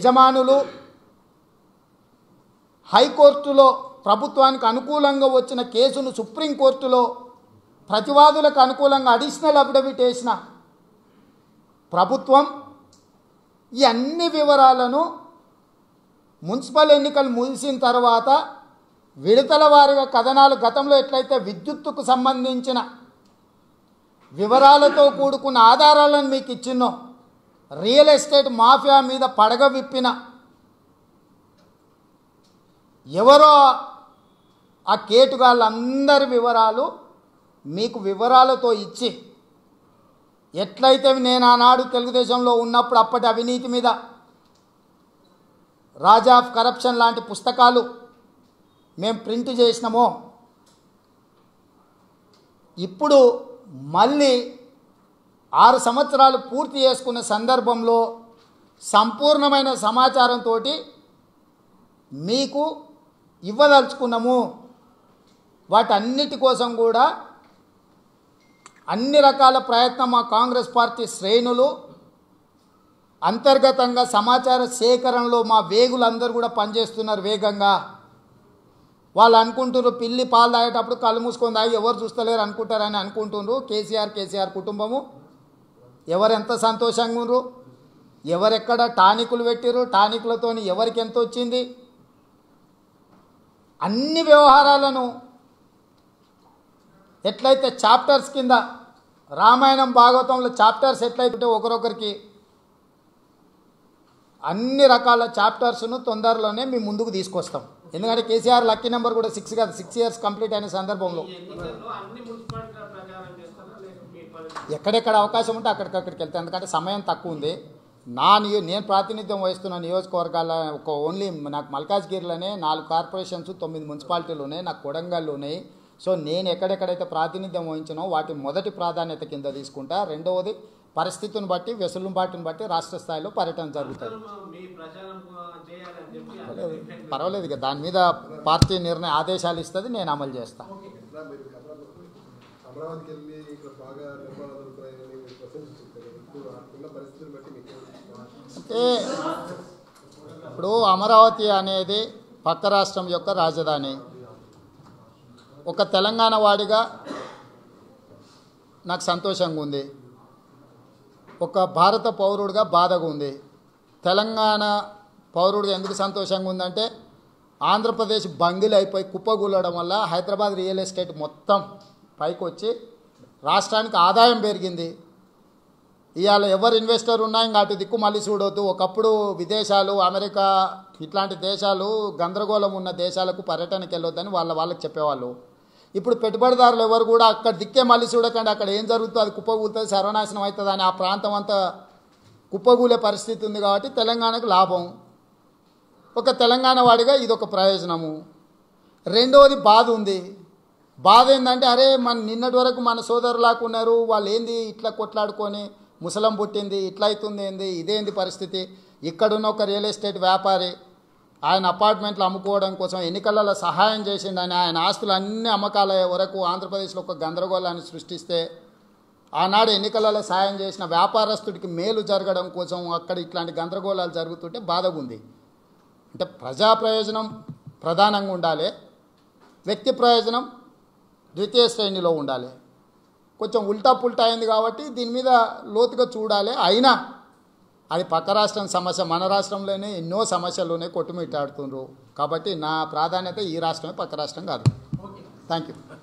యజమానులు హైకోర్టులో ప్రభుత్వానికి అనుకూలంగా వచ్చిన కేసును సుప్రీంకోర్టులో ప్రతివాదులకు అనుకూలంగా అడిషనల్ అఫిడవిట్ వేసిన ప్రభుత్వం ఈ అన్ని వివరాలను మున్సిపల్ ఎన్నికలు ముగిసిన తర్వాత విడతల వారిగా కథనాలు గతంలో ఎట్లయితే విద్యుత్తుకు సంబంధించిన వివరాలతో కూడుకున్న ఆధారాలను మీకు ఇచ్చిన్నో రియల్ ఎస్టేట్ మాఫియా మీద పడగ విప్పిన ఎవరో ఆ కేటుగాళ్ళందరి వివరాలు మీకు వివరాలతో ఇచ్చి ఎట్లయితే నేను ఆనాడు తెలుగుదేశంలో ఉన్నప్పుడు అప్పటి అవినీతి మీద రాజా ఆఫ్ కరప్షన్ లాంటి పుస్తకాలు మేము ప్రింట్ చేసినామో ఇప్పుడు మళ్ళీ ఆరు సంవత్సరాలు పూర్తి చేసుకున్న సందర్భంలో సంపూర్ణమైన సమాచారంతో మీకు ఇవ్వదలుచుకున్నాము వాటన్నిటి కోసం కూడా అన్ని రకాల ప్రయత్నం మా కాంగ్రెస్ పార్టీ శ్రేణులు అంతర్గతంగా సమాచార సేకరణలో మా వేగులందరూ కూడా పనిచేస్తున్నారు వేగంగా వాళ్ళు అనుకుంటున్నారు పిల్లి పాలు తాగేటప్పుడు కళ్ళు మూసుకొని తాగి ఎవరు చూస్తలేరు అనుకుంటారని అనుకుంటున్నారు కేసీఆర్ కేసీఆర్ కుటుంబము ఎవరెంత సంతోషంగా ఉన్నారు ఎవరెక్కడ టానికులు పెట్టిరు టానికులతో ఎవరికి ఎంత వచ్చింది అన్ని వ్యవహారాలను ఎట్లయితే చాప్టర్స్ కింద రామాయణం భాగవతంలో చాప్టర్స్ ఎట్లయితే ఒకరొకరికి అన్ని రకాల చాప్టర్స్ను తొందరలోనే మీ ముందుకు తీసుకొస్తాం ఎందుకంటే కేసీఆర్ లక్కీ నెంబర్ కూడా సిక్స్ కాదు సిక్స్ ఇయర్స్ కంప్లీట్ అయిన సందర్భంలో ఈ ఎన్నికల్లో అన్ని మున్సిపాలిటీల ప్రచారం చేస్తారా లేక మీ పరిస్థితి ఎక్కడెక్కడ అవకాశం ఉంటే అక్కడికక్కడికి వెళ్తాను ఎందుకంటే సమయం తక్కువ ఉంది నా నియో నేను ప్రాతినిధ్యం వహిస్తున్న నియోజకవర్గాల ఒక ఓన్లీ నాకు మల్కాజ్గిరిలోనే నాలుగు కార్పొరేషన్స్ తొమ్మిది మున్సిపాలిటీలు ఉన్నాయి నాకు కొడంగల్ ఉన్నాయి సో నేను ఎక్కడెక్కడైతే ప్రాతినిధ్యం వహించినో వాటి మొదటి ప్రాధాన్యత కింద తీసుకుంటా రెండవది పరిస్థితిని బట్టి వెసులుబాటుని బట్టి రాష్ట్ర స్థాయిలో పర్యటన జరుగుతుంది అందరూ మీ ప్రచారం చేయాలని చెప్పి పర్వాలేదు. పర్వాలేదు ఇక దాని మీద పార్టీ నిర్ణయ ఆదేశాలు ఇస్తుంది నేను అమలు చేస్తాను ఇలా మీరు అమరావతి అమరావతికి వెళ్ళి ఇక్కడ బాగా నిర్మాణాలు జరుగుతున్నాయని మీరు ప్రశంసించారు ఇప్పుడు ఉన్న పరిస్థితిని బట్టి మీకు అంటే ఇప్పుడు అమరావతి అనేది పక్క రాష్ట్రం యొక్క రాజధాని ఒక తెలంగాణ వాడిగా నాకు సంతోషంగా ఉంది ఒక భారత పౌరుడిగా బాధగా ఉంది తెలంగాణ పౌరుడిగా ఎందుకు సంతోషంగా ఉందంటే ఆంధ్రప్రదేశ్ బంగిల్ అయిపోయి కుప్పగూలడం వల్ల హైదరాబాద్ రియల్ ఎస్టేట్ మొత్తం పైకి వచ్చి రాష్ట్రానికి ఆదాయం పెరిగింది ఇవాళ ఎవరు ఇన్వెస్టర్ ఉన్నా ఇంకా అటు దిక్కు మళ్ళీ చూడొద్దు ఒకప్పుడు విదేశాలు అమెరికా ఇట్లాంటి దేశాలు గందరగోళం ఉన్న దేశాలకు పర్యటనకి వెళ్ళొద్దని వాళ్ళ వాళ్ళకి చెప్పేవాళ్ళు ఇప్పుడు పెట్టుబడిదారులు ఎవరు కూడా అక్కడ దిక్కే మళ్ళీ చూడకండి అక్కడ ఏం జరుగుతుందో అది కుప్పగూలుతుంది సర్వనాశనం అవుతుంది అని ఆ ప్రాంతం అంతా కుప్పగూలే పరిస్థితి ఉంది కాబట్టి తెలంగాణకు లాభం ఒక తెలంగాణ వాడిగా ఇది ఒక ప్రయోజనము రెండవది బాధ ఉంది బాధ ఏంటంటే అరే మన నిన్నటి వరకు మన సోదరులాగా ఉన్నారు వాళ్ళు ఏంది ఇట్లా కొట్లాడుకొని ముసలం పుట్టింది ఇట్లా అవుతుంది ఏంది ఇదేంది పరిస్థితి ఇక్కడున్న ఒక రియల్ ఎస్టేట్ వ్యాపారి ఆయన అపార్ట్మెంట్లు అమ్ముకోవడం కోసం ఎన్నికలలో సహాయం చేసిండని ఆయన ఆస్తులు అన్ని అమ్మకాల వరకు ఆంధ్రప్రదేశ్లో ఒక గందరగోళాన్ని సృష్టిస్తే ఆనాడు ఎన్నికలలో సాయం చేసిన వ్యాపారస్తుడికి మేలు జరగడం కోసం అక్కడ ఇట్లాంటి గందరగోళాలు జరుగుతుంటే బాధగా ఉంది అంటే ప్రజా ప్రయోజనం ప్రధానంగా ఉండాలి వ్యక్తి ప్రయోజనం ద్వితీయ శ్రేణిలో ఉండాలి కొంచెం ఉల్టా పుల్టా అయింది కాబట్టి దీని మీద లోతుగా చూడాలి అయినా అది పక్క రాష్ట్రం సమస్య మన రాష్ట్రంలోనే ఎన్నో సమస్యలు ఉన్నాయి కొట్టుమిట్టాడుతుండ్రు కాబట్టి నా ప్రాధాన్యత ఈ రాష్ట్రమే పక్క రాష్ట్రం కాదు థ్యాంక్ యూ